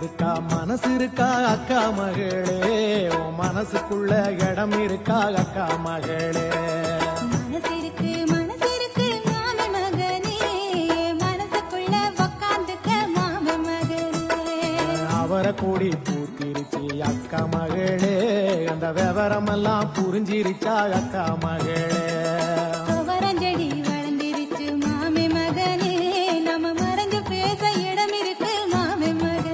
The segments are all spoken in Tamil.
இருக்கா மனசு இருக்கா அக்கா மகளே உன் மனசுக்குள்ள இடம் இருக்கா அக்கா மகளே மனசிருக்கு மனசிருக்கு மாமி மகனே மனசுக்குள்ள உக்காந்துக்க மாமி மகனே அவரை கூடி பூத்திருச்சு அக்கா மகளே அந்த விவரமெல்லாம் புரிஞ்சிருச்சா அக்கா மகளே துவரஞ்செடி வளர்ந்திருச்சு மாமி மகனே நம்ம மறைஞ்சு பேச இடம் இருக்கு மாமி மகனே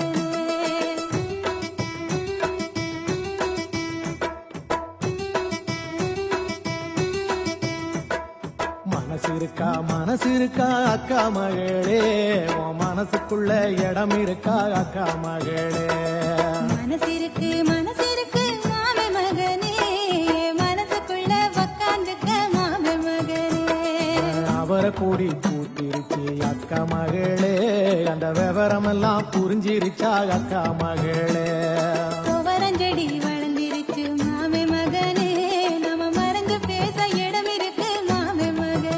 மனசு இருக்கா மனசு இருக்கா அக்கா மகளே உன் மனசுக்குள்ள இடம் இருக்கா அக்கா மகளே மனசிருக்கு மனசிருக்கு மாமி மகனே மனசுக்குள்ள உக்காந்துக்க மாமி மகனே அவரை கூடி பூத்திருச்சு அக்கா மகளே அந்த விவரமெல்லாம் புரிஞ்சிருச்சா அக்கா மகளே துவரஞ்செடி வளர்ந்திருச்சு மாமி மகனே நம்ம மறைஞ்சு பேச இடம் இருக்கு மாமி மகனே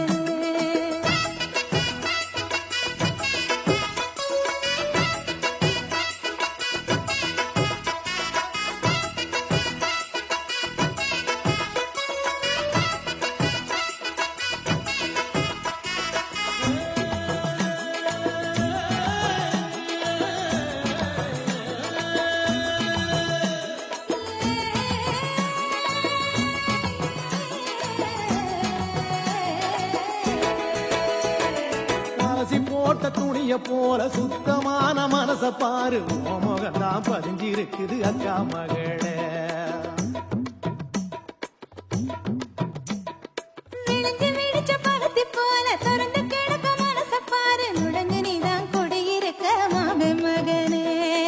அலசி போட்ட துணிய போல சுத்தமான மனச பாரு உன் முகம்தான் பதிஞ்சிருக்குது அக்கா மகளே விழுந்து விழிச்ச பருத்தி போல திறந்து கிடக்க மனச பாரு நுழைஞ்சு நீதான் குடியிருக்க மாமி மகனே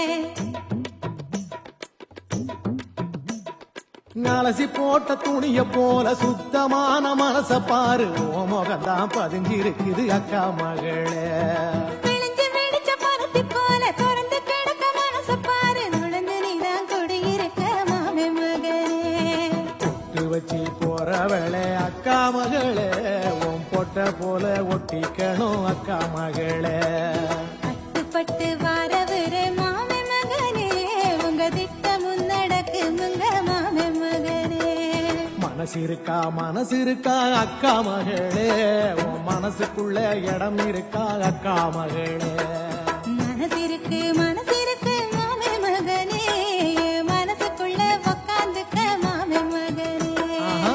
அலசி போட்ட துணிய போல சுத்தமான மனச பாரு உன் முகம்தான் பதிஞ்சிருக்குது அக்கா மகளே விழுந்து விழிச்ச பருத்தி போல திறந்து கிடக்க மனச பாரு நுழைஞ்சு நீதான் குடியிருக்க மாமி மகனே பொட்டு வச்சு போறவளே அக்கா மகளே உன் பொட்ட போல ஒட்டிக்கணும் அக்கா மகளே கட்டுப்பட்டு வாரவரு மாமி மகனே உங்க திட்டம் முன்னடக்குமுங்க மாமி மகனே மனசு இருக்கா மனசு இருக்கா அக்கா மகளே உன் மனசுக்குள்ள இடம் இருக்கா அக்கா மகளே மனசிருக்கு மனசிருக்கு மாமி மகனே மனசுக்குள்ள உக்காந்துக்க மாமி மகனே ஆஹா.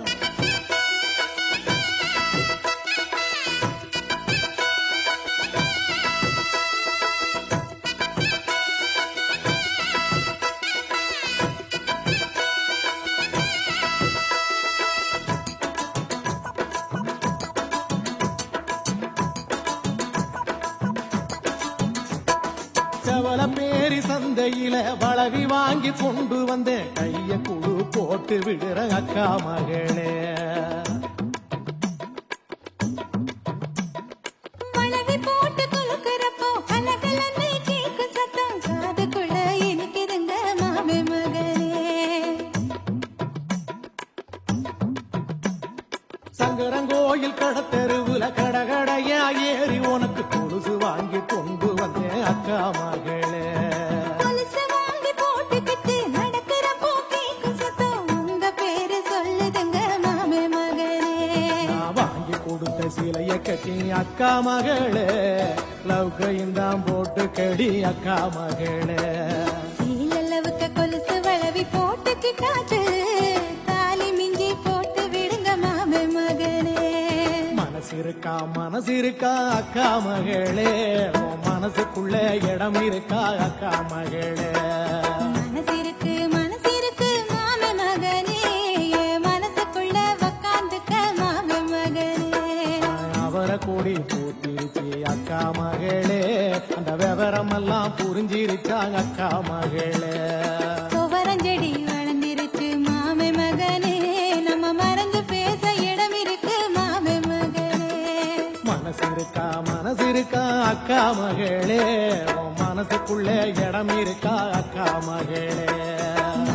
செவல பேரி சந்தையில வளவி வாங்கி கொண்டு வந்தேன் கைய குழு போட்டு விடுற அக்கா மகளே மழவி போட்டு குலுக்குறப்போ கலகலன்னு கேக்கு சத்தம் காதுக்குள்ள இனிக்குதுங்க மாமி மகனே சங்கரங்கோயில் கடத்தெருவுல கடகடையா ஏறி உனக்கு கொலுசு வாங்கி கொண்டு வந்தேன் அக்கா மகளே கொலுசு வாங்கி போட்டுக்கிட்டு நடக்கிறப்போ கேக்கு சத்தம் உங்க பேரு சொல்லுதுங்க மாமி மகனே நான் வாங்கி கொடுத்த சிலைய கட்டி அக்கா மகளே லவ்கையும் தான் போட்டு கடி அக்கா மகளே சீலளவுக்கு கொலுசு வளவி போட்டுக்கிட்டாச்சு தாலி மிஞ்சி போட்டு விடுங்க மாமி மகனே மனசு இருக்கா மனசு இருக்கா அக்கா மகளே உன் மனசுக்குள்ள இடம் இருக்கா அக்கா மகளே மனசிருக்கு மனசிருக்கு மாமி மகனே என் மனசுக்குள்ள உக்காந்துக்க மாமி மகனே அவரை கூடி பூத்திருச்சு அக்கா மகளே அந்த விவரமெல்லாம் புரிஞ்சிருச்சா அக்கா மகளே துவரஞ்செடி வளர்ந்திருச்சு மாமி மகனே நம்ம மறந்து பேச இடம் இருக்கு மாமி மகனே மனசு இருக்கா மனசு இருக்கா அக்கா மகளே உன் மனசுக்குள்ள இடம் இருக்கா அக்கா மகளே